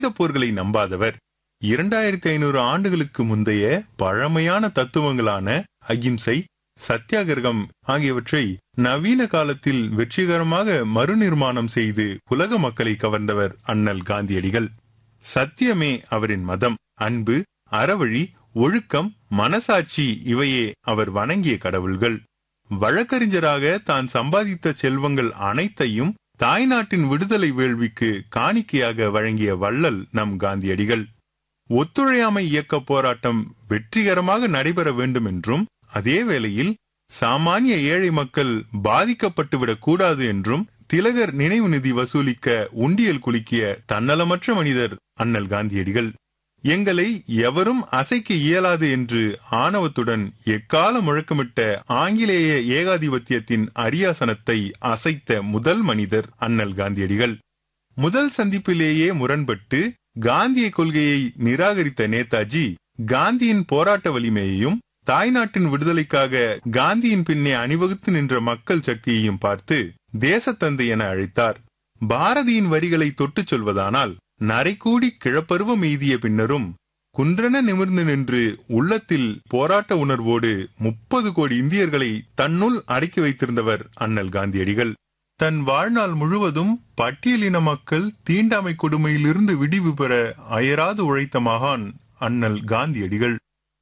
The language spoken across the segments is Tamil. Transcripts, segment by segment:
இந்த போர்களை நம்பாதவர் இரண்டாயிரத்தி ஐநூறு ஆண்டுகளுக்கு முந்தைய பழமையான தத்துவங்களான அகிம்சை சத்தியாகிரகம் ஆகியவற்றை நவீன காலத்தில் வெற்றிகரமாக மறுநிர்மாணம் செய்து உலக மக்களை கவர்ந்தவர் அண்ணல் காந்தியடிகள் சத்தியமே அவரின் மதம் அன்பு அறவழி ஒழுக்கம் மனசாட்சி இவையே அவர் வணங்கிய கடவுள்கள் வழக்கறிஞராக தான் சம்பாதித்த செல்வங்கள் அனைத்தையும் தாய்நாட்டின் விடுதலை வேள்விக்கு காணிக்கையாக வழங்கிய வள்ளல் நம் காந்தியடிகள் ஒத்துழையாமை இயக்க போராட்டம் வெற்றிகரமாக நடைபெற வேண்டும் என்றும் அதே வேளையில் சாமானிய ஏழை மக்கள் பாதிக்கப்பட்டுவிடக் கூடாது என்றும் திலகர் நினைவு நிதி வசூலிக்க உண்டியல் குலுக்கிய தன்னலமற்ற மனிதர் அண்ணல் காந்தியடிகள் எங்களை எவரும் அசைக்க இயலாது என்று ஆணவத்துடன் எக்கால முழக்கமிட்ட ஆங்கிலேய ஏகாதிபத்தியத்தின் அரியாசனத்தை அசைத்த முதல் மனிதர் அண்ணல் காந்தியடிகள் முதல் சந்திப்பிலேயே முரண்பட்டு காந்திய கொள்கையை நிராகரித்த நேதாஜி காந்தியின் போராட்ட வலிமையையும் தாய்நாட்டின் விடுதலைக்காக காந்தியின் பின்னே அணிவகுத்து நின்ற மக்கள் சக்தியையும் பார்த்து தேசத்தந்தை என அழைத்தார் பாரதியின் வரிகளை தொட்டுச் சொல்வதானால் நரைக்கூடி கிழப்பருவம் எய்திய பின்னரும் குன்றென நிமிர்ந்து நின்று உள்ளத்தில் போராட்ட உணர்வோடு முப்பது கோடி இந்தியர்களை தன்னுள் அடக்கி வைத்திருந்தவர் அண்ணல் காந்தியடிகள் தன் வாழ்நாள் முழுவதும் பட்டியலின மக்கள் தீண்டாமை கொடுமையிலிருந்து விடிவு பெற அயராது உழைத்த மகான் அண்ணல் காந்தியடிகள்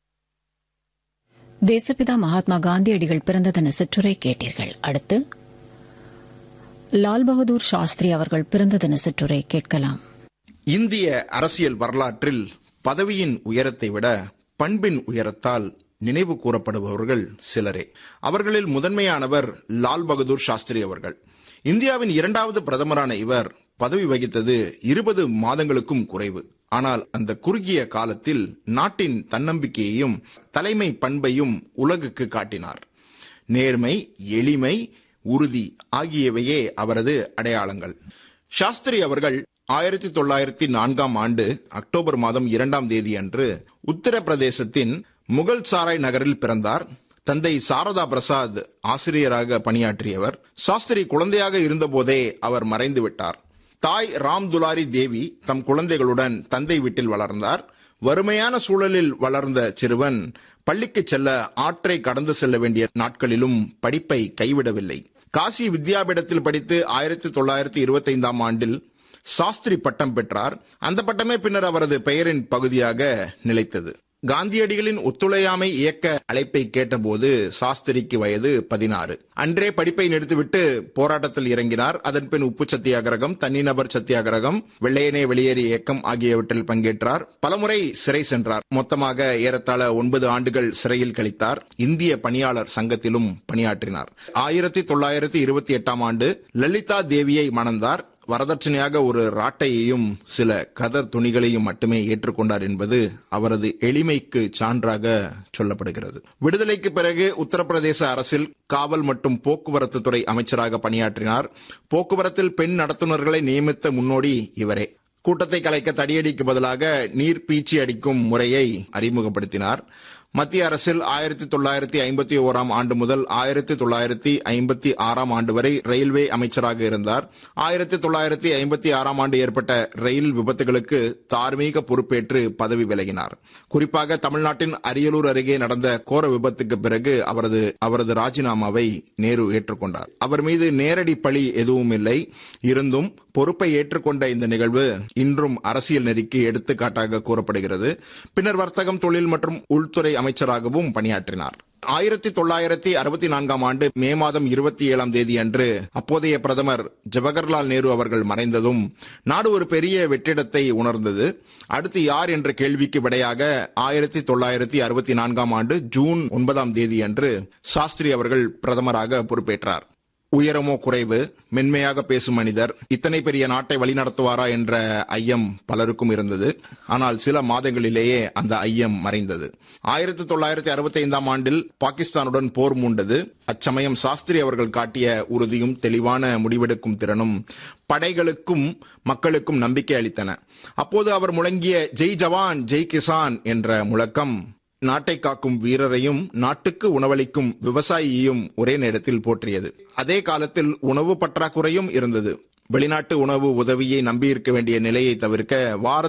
தேசப்பிதா மகாத்மா காந்தியடிகள் பிறந்த தின சிற்றுரை கேட்டீர்கள் அடுத்து லால் பகதூர் சாஸ்திரி அவர்கள் பிறந்த தின சிற்றுரை கேட்கலாம் இந்திய அரசியல் வரலாற்றில் பதவியின் உயரத்தை விட பண்பின் உயரத்தால் நினைவு கூறப்படுபவர்கள் சிலரே அவர்களில் முதன்மையானவர் லால் பகதூர் சாஸ்திரி அவர்கள் இந்தியாவின் இரண்டாவது பிரதமரான இவர் பதவி வகித்தது இருபது மாதங்களுக்கும் குறைவு ஆனால் அந்த குறுகிய காலத்தில் நாட்டின் தன்னம்பிக்கையையும் தலைமை பண்பையும் உலகுக்கு காட்டினார் நேர்மை எளிமை உறுதி ஆகியவையே அவரது அடையாளங்கள் சாஸ்திரி அவர்கள் ஆயிரத்தி தொள்ளாயிரத்தி நான்காம் ஆண்டு அக்டோபர் மாதம் இரண்டாம் தேதி அன்று உத்தரப்பிரதேசத்தின் முகல் சாராய் நகரில் பிறந்தார் தந்தை சாரதா பிரசாத் ஆசிரியராக பணியாற்றியவர் சாஸ்திரி குழந்தையாக இருந்தபோதே அவர் மறைந்து விட்டார் தாய் ராம் துலாரி தேவி தம் குழந்தைகளுடன் தந்தை வீட்டில் வளர்ந்தார் வறுமையான சூழலில் வளர்ந்த சிறுவன் பள்ளிக்கு செல்ல ஆற்றை கடந்து செல்ல வேண்டிய நாட்களிலும் படிப்பை கைவிடவில்லை காசி வித்யாபீடத்தில் படித்து ஆயிரத்தி தொள்ளாயிரத்தி இருபத்தி ஐந்தாம் ஆண்டில் சாஸ்திரி பட்டம் பெற்றார் அந்த பட்டமே பின்னர் அவரது பெயரின் பகுதியாக நிலைத்தது காந்தியடிகளின் ஒத்துழையாமை இயக்க அழைப்பை கேட்டபோது சாஸ்திரிக்கு வயது பதினாறு அன்றே படிப்பை நிறுத்திவிட்டு போராட்டத்தில் இறங்கினார் அதன் பின் உப்பு சத்தியாகிரகம் தனிநபர் சத்தியாகிரகம் வெள்ளையனே வெளியேறி இயக்கம் ஆகியவற்றில் பங்கேற்றார் பலமுறை சிறை சென்றார் மொத்தமாக ஏறத்தாழ ஒன்பது ஆண்டுகள் சிறையில் கழித்தார் இந்திய பணியாளர் சங்கத்திலும் பணியாற்றினார் ஆயிரத்தி தொள்ளாயிரத்தி இருபத்தி எட்டாம் ஆண்டு லலிதா தேவியை மணந்தார் வரதட்சணையாக ஒரு ராட்டையையும் சில கதர் துணிகளையும் மட்டுமே ஏற்றுக்கொண்டார் என்பது அவரது எளிமைக்கு சான்றாக சொல்லப்படுகிறது விடுதலைக்கு பிறகு உத்தரப்பிரதேச அரசில் காவல் மற்றும் போக்குவரத்து துறை அமைச்சராக பணியாற்றினார் போக்குவரத்தில் பெண் நடத்துனர்களை நியமித்த முன்னோடி இவரே கூட்டத்தை கலைக்க தடியடிக்கு பதிலாக நீர் பீச்சி அடிக்கும் முறையை அறிமுகப்படுத்தினார் மத்திய அரசில் ஆயிரத்தி தொள்ளாயிரத்தி ஐம்பத்தி ஓராம் ஆண்டு முதல் ஆயிரத்தி தொள்ளாயிரத்தி ஐம்பத்தி ஆறாம் ஆண்டு வரை ரயில்வே அமைச்சராக இருந்தார் ஆயிரத்தி தொள்ளாயிரத்தி ஐம்பத்தி ஆறாம் ஆண்டு ஏற்பட்ட ரயில் விபத்துகளுக்கு தார்மீக பொறுப்பேற்று பதவி விலகினார் குறிப்பாக தமிழ்நாட்டின் அரியலூர் அருகே நடந்த கோர விபத்துக்கு பிறகு அவரது அவரது ராஜினாமாவை நேரு ஏற்றுக்கொண்டார் அவர் மீது நேரடி பழி எதுவும் இல்லை இருந்தும் பொறுப்பை ஏற்றுக்கொண்ட இந்த நிகழ்வு இன்றும் அரசியல் நெறிக்கு எடுத்துக்காட்டாக கூறப்படுகிறது பின்னர் வர்த்தகம் தொழில் மற்றும் உள்துறை அமைச்சராகவும் பணியாற்றினார் ஆயிரத்தி தொள்ளாயிரத்தி அறுபத்தி நான்காம் ஆண்டு மே மாதம் இருபத்தி ஏழாம் தேதி அன்று அப்போதைய பிரதமர் ஜவஹர்லால் நேரு அவர்கள் மறைந்ததும் நாடு ஒரு பெரிய வெற்றிடத்தை உணர்ந்தது அடுத்து யார் என்ற கேள்விக்கு விடையாக ஆயிரத்தி தொள்ளாயிரத்தி அறுபத்தி நான்காம் ஆண்டு ஜூன் ஒன்பதாம் தேதி அன்று சாஸ்திரி அவர்கள் பிரதமராக பொறுப்பேற்றார் உயரமோ குறைவு மென்மையாக பேசும் மனிதர் இத்தனை பெரிய நாட்டை வழிநடத்துவாரா என்ற ஐயம் பலருக்கும் இருந்தது ஆனால் சில மாதங்களிலேயே அந்த ஐயம் மறைந்தது ஆயிரத்தி தொள்ளாயிரத்தி அறுபத்தி ஐந்தாம் ஆண்டில் பாகிஸ்தானுடன் போர் மூண்டது அச்சமயம் சாஸ்திரி அவர்கள் காட்டிய உறுதியும் தெளிவான முடிவெடுக்கும் திறனும் படைகளுக்கும் மக்களுக்கும் நம்பிக்கை அளித்தன அப்போது அவர் முழங்கிய ஜெய் ஜவான் ஜெய் கிசான் என்ற முழக்கம் நாட்டை காக்கும் வீரரையும் நாட்டுக்கு உணவளிக்கும் விவசாயியையும் ஒரே நேரத்தில் போற்றியது அதே காலத்தில் உணவு பற்றாக்குறையும் இருந்தது வெளிநாட்டு உணவு உதவியை நம்பியிருக்க வேண்டிய நிலையை தவிர்க்க வார